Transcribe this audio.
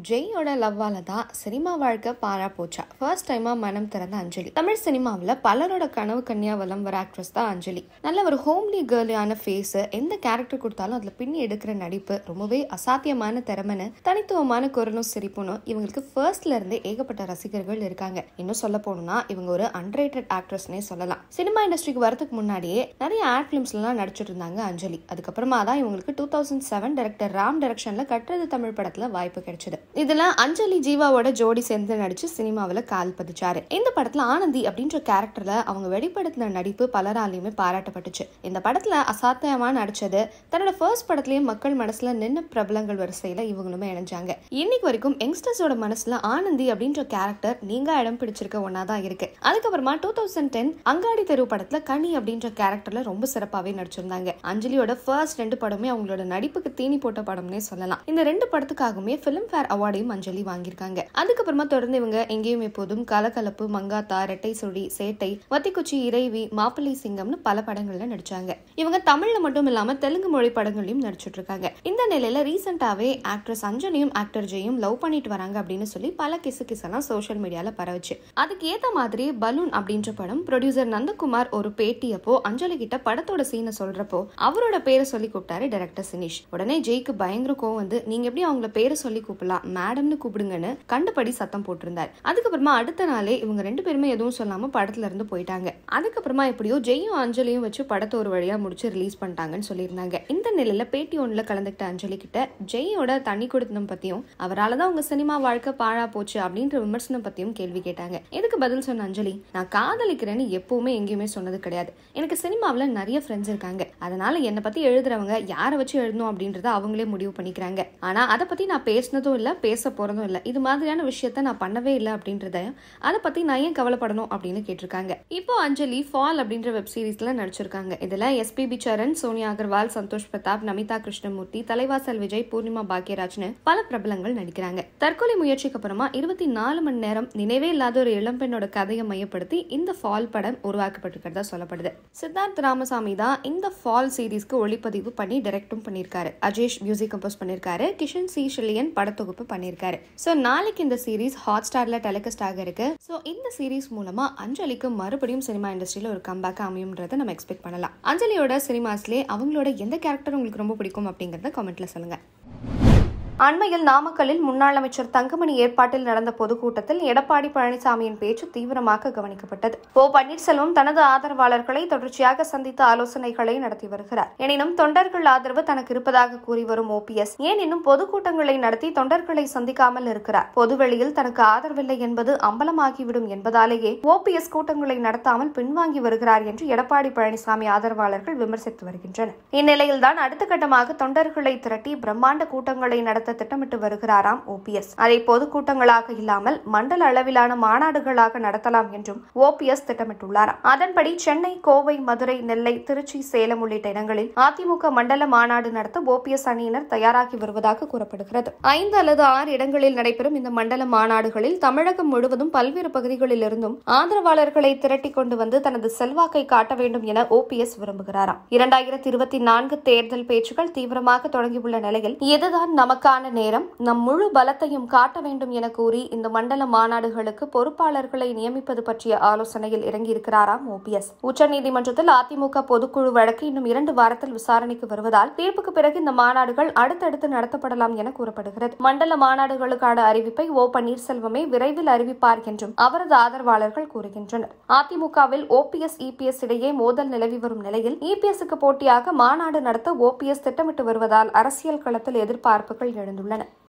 ஜெயோட லவ்வால தான் சினிமா வாழ்க்கை பாரா போச்சா ஃபர்ஸ்ட் டைமா மனம் திறந்த அஞ்சலி தமிழ் சினிமாவில் பலரோட கனவு கன்னியா வலம் வர ஆக்ட்ரஸ் தான் அஞ்சலி நல்ல ஒரு ஹோம்லி கேர்லியான ஃபேஸ் எந்த கேரக்டர் கொடுத்தாலும் அதில் பின்னி எடுக்கிற நடிப்பு ரொம்பவே அசாத்தியமான திறமைன்னு தனித்துவமான குரலும் சிரிப்புனும் இவங்களுக்கு ஃபர்ஸ்ட்ல இருந்தே ஏகப்பட்ட ரசிகர்கள் இருக்காங்க இன்னும் சொல்ல போகணும்னா இவங்க ஒரு அன்ரேட்டட் ஆக்ட்ரஸ்னே சொல்லலாம் சினிமா இண்டஸ்ட்ரிக்கு வரதுக்கு முன்னாடியே நிறைய ஆட் ஃபிலிம்ஸ்லாம் நடிச்சிட்டு இருந்தாங்க அஞ்சலி அதுக்கப்புறமா தான் இவங்களுக்கு two thousand seven director Ram டைரக்ஷன்ல கட்டுறது தமிழ் படத்துல வாய்ப்பு கிடைச்சது இதுல அஞ்சலி ஜீவாவோட ஜோடி சேர்ந்து நடிச்சு சினிமாவில் கால் பதிச்சாரு இந்த படத்துல ஆனந்தி அப்படின்ற கேரக்டர்ல அவங்க வெளிப்படுத்தின நடிப்பு பலராலையுமே பாராட்டப்பட்டுச்சு இந்த படத்துல அசாத்தியமா நடிச்சது தன்னோட ஃபர்ஸ்ட் படத்திலேயே மக்கள் மனசுல நின்ன பிரபலங்கள் வரிசையில இவங்களுமே இணைஞ்சாங்க இன்னைக்கு வரைக்கும் யங்ஸ்டர்ஸோட மனசுல ஆனந்தி அப்படின்ற கேரக்டர் நீங்க இடம் பிடிச்சிருக்க ஒன்னா தான் இருக்கு அதுக்கப்புறமா டூ தௌசண்ட் டென் அங்காடி தெரு படத்துல கனி அப்படின்ற கேரக்டர்ல ரொம்ப சிறப்பாவே நடிச்சிருந்தாங்க அஞ்சலியோட ஃபர்ஸ்ட் ரெண்டு படமே அவங்களோட நடிப்புக்கு தீனி போட்ட படம்னே சொல்லலாம் இந்த ரெண்டு படத்துக்காகவுமே பிலிம் ஃபேர் அவார்டையும் அஞ்சலி வாங்கியிருக்காங்க அதுக்கப்புறமா தொடர்ந்து இவங்க எங்கேயும் எப்போதும் கலகலப்பு மங்காத்தா ரெட்டை சுழி சேட்டை வத்திக்குச்சி இறைவி மாப்பிள்ளை சிங்கம்னு பல படங்கள்ல நடிச்சாங்க இவங்க தமிழ்ல மட்டும் இல்லாம தெலுங்கு மொழி படங்களையும் நடிச்சிட்டு இருக்காங்க இந்த நிலையில ரீசெண்டாவே ஆக்ட்ரஸ் அஞ்சலியும் ஆக்டர் ஜெயும் லவ் பண்ணிட்டு வராங்க அப்படின்னு சொல்லி பல கிசு கிசெல்லாம் சோஷியல் மீடியால பரவுச்சு அதுக்கு ஏத்த மாதிரி பலூன் அப்படின்ற படம் ப்ரொடியூசர் நந்தகுமார் ஒரு பேட்டி அப்போ அஞ்சலி கிட்ட படத்தோட சீனை சொல்றப்போ அவரோட பேரை சொல்லி கூப்பிட்டாரு டைரக்டர் சினிஷ் உடனே ஜெய்க்கு பயங்கர கோவம் வந்து நீங்க எப்படி அவங்கள பேரை சொல்லி கூப்பிடலாம் மேடம்னு கூப்பிடுங்கன்னு கண்டபடி சத்தம் போட்டிருந்தார் அதுக்கப்புறமா அடுத்த நாளே இவங்க ரெண்டு பேருமே எதுவும் சொல்லாம படத்துல இருந்து போயிட்டாங்க அதுக்கப்புறமா எப்படியோ ஜெயும் அஞ்சலியும் வச்சு படத்தை ஒரு வழியா முடிச்சு ரிலீஸ் பண்ணிட்டாங்கன்னு சொல்லியிருந்தாங்க இந்த நிலையில பேட்டி ஒன்றுல கலந்துக்கிட்ட அஞ்சலி கிட்ட ஜெயோட தண்ணி கொடுத்தனம் பத்தியும் அவரால் தான் உங்க சினிமா வாழ்க்கை பாழா போச்சு அப்படின்ற விமர்சனம் பத்தியும் கேள்வி கேட்டாங்க இதுக்கு பதில் சொன்ன அஞ்சலி நான் காதலிக்கிறேன்னு எப்பவுமே எங்கேயுமே சொன்னது கிடையாது எனக்கு சினிமாவில் நிறைய ஃப்ரெண்ட்ஸ் இருக்காங்க அதனால என்னை பத்தி எழுதுறவங்க யாரை வச்சு எழுதணும் அப்படின்றத அவங்களே முடிவு பண்ணிக்கிறாங்க ஆனா அதை பத்தி நான் பேசினதும் இல்லை பேச போறதும் இல்லை இது மாதிரியான விஷயத்த நான் பண்ணவே இல்லை அப்படின்றத அதை பத்தி நான் ஏன் கவலைப்படணும் அப்படின்னு கேட்டிருக்காங்க இப்போ அஞ்சலி ஃபால் அப்படின்ற வெப் சீரிஸ்ல நடிச்சிருக்காங்க இதுல எஸ்பிபி சரண் சோனியா அகர்வால் சந்தோஷ் பிரதாப் நமிதா கிருஷ்ணமூர்த்தி தலைவாசல் விஜய் பூர்ணிமா பாக்யராஜ்னு பல பிரபலங்கள் நடிக்கிறாங்க தற்கொலை முயற்சிக்கு அப்புறமா இருபத்தி நாலு மணி நேரம் நினைவே இல்லாத ஒரு இளம்பெண்ணோட கதையை மையப்படுத்தி இந்த ஃபால் படம் உருவாக்கப்பட்டிருக்கிறதா சொல்லப்படுது சித்தார்த் ராமசாமி தான் இந்த ஃபால் சீரீஸ்க்கு ஒளிப்பதிவு பண்ணி டைரக்டும் பண்ணியிருக்காரு அஜேஷ் மியூசிக் கம்போஸ் பண்ணியிருக்காரு கிஷன் சி ஷில்லியன் படத்தொகுப்பு பண்ணியிருக்காரு ஸோ நாளைக்கு இந்த சீரீஸ் ஹாட் ஸ்டார்ல டெலிகாஸ்ட் ஆக இருக்கு ஸோ இந்த சீரீஸ் மூலமா அஞ்சலிக்கு மறுபடியும் சினிமா இண்டஸ்ட்ரியில ஒரு கம்பேக் அமையும்ன்றதை நம்ம எக்ஸ்பெக்ட் பண்ணலாம் அஞ்சலியோட சினிமாஸ்லேயே அவங்களோட எந்த கேரக்டர் உங்களுக்கு ரொம்ப பிடிக்கும் அப்படிங்கறத கமெண்ட்ல சொல்லுங்க அண்மையில் நாமக்கல்லில் முன்னாள் அமைச்சர் தங்கமணி ஏற்பாட்டில் நடந்த பொதுக்கூட்டத்தில் எடப்பாடி பழனிசாமியின் பேச்சு தீவிரமாக கவனிக்கப்பட்டது ஓ பன்னீர்செல்வம் தனது ஆதரவாளர்களை தொடர்ச்சியாக சந்தித்து ஆலோசனைகளை நடத்தி வருகிறார் எனினும் தொண்டர்கள் ஆதரவு தனக்கு இருப்பதாக கூறி வரும் ஓபிஎஸ் ஏன் இன்னும் பொதுக்கூட்டங்களை நடத்தி தொண்டர்களை சந்திக்காமல் இருக்கிறார் பொதுவெளியில் தனக்கு ஆதரவில்லை என்பது அம்பலமாகிவிடும் என்பதாலேயே ஓபிஎஸ் கூட்டங்களை நடத்தாமல் பின்வாங்கி வருகிறார் என்று எடப்பாடி பழனிசாமி ஆதரவாளர்கள் விமர்சித்து வருகின்றனர் இந்நிலையில்தான் அடுத்த கட்டமாக தொண்டர்களை திரட்டி பிரம்மாண்ட கூட்டங்களை நடத்த திட்டமிட்டு வருகிறாராம் ஓபிஎஸ் அதை பொதுக்கூட்டங்களாக இல்லாமல் மண்டல அளவிலான மாநாடுகளாக நடத்தலாம் என்றும் ஓபிஎஸ் திட்டமிட்டுள்ளாராம் அதன்படி சென்னை கோவை மதுரை நெல்லை திருச்சி சேலம் உள்ளிட்ட இடங்களில் அதிமுக மண்டல மாநாடு நடத்த ஓபிஎஸ் அணியினர் தயாராகி வருவதாக கூறப்படுகிறது ஐந்து அல்லது ஆறு இடங்களில் நடைபெறும் இந்த மண்டல மாநாடுகளில் தமிழகம் முழுவதும் பல்வேறு பகுதிகளில் இருந்தும் ஆதரவாளர்களை திரட்டி கொண்டு வந்து தனது செல்வாக்கை காட்ட வேண்டும் என ஓபிஎஸ் விரும்புகிறாராம் இரண்டாயிரத்தி இருபத்தி நான்கு தேர்தல் பேச்சுக்கள் தீவிரமாக தொடங்கியுள்ள நிலையில் இதுதான் நமக்கான நேரம் நம் முழு பலத்தையும் காட்ட வேண்டும் என கூறி இந்த மண்டல மாநாடுகளுக்கு பொறுப்பாளர்களை நியமிப்பது பற்றிய ஆலோசனையில் இறங்கியிருக்கிறாராம் ஓபிஎஸ் உச்சநீதிமன்றத்தில் அதிமுக பொதுக்குழு வழக்கு இன்னும் இரண்டு வாரத்தில் விசாரணைக்கு வருவதால் தீர்ப்புக்கு பிறகு இந்த மாநாடுகள் அடுத்தடுத்து நடத்தப்படலாம் என கூறப்படுகிறது மண்டல மாநாடுகளுக்கான அறிவிப்பை ஓ பன்னீர்செல்வமே விரைவில் அறிவிப்பார் என்றும் அவரது ஆதரவாளர்கள் கூறுகின்றனர் அதிமுகவில் ஓபிஎஸ் இபிஎஸ் இடையே மோதல் நிலவி வரும் நிலையில் இபிஎஸ்க்கு போட்டியாக மாநாடு நடத்த ஓபிஎஸ் திட்டமிட்டு வருவதால் அரசியல் களத்தில் எதிர்பார்ப்புகள் எழுந்துள்ளன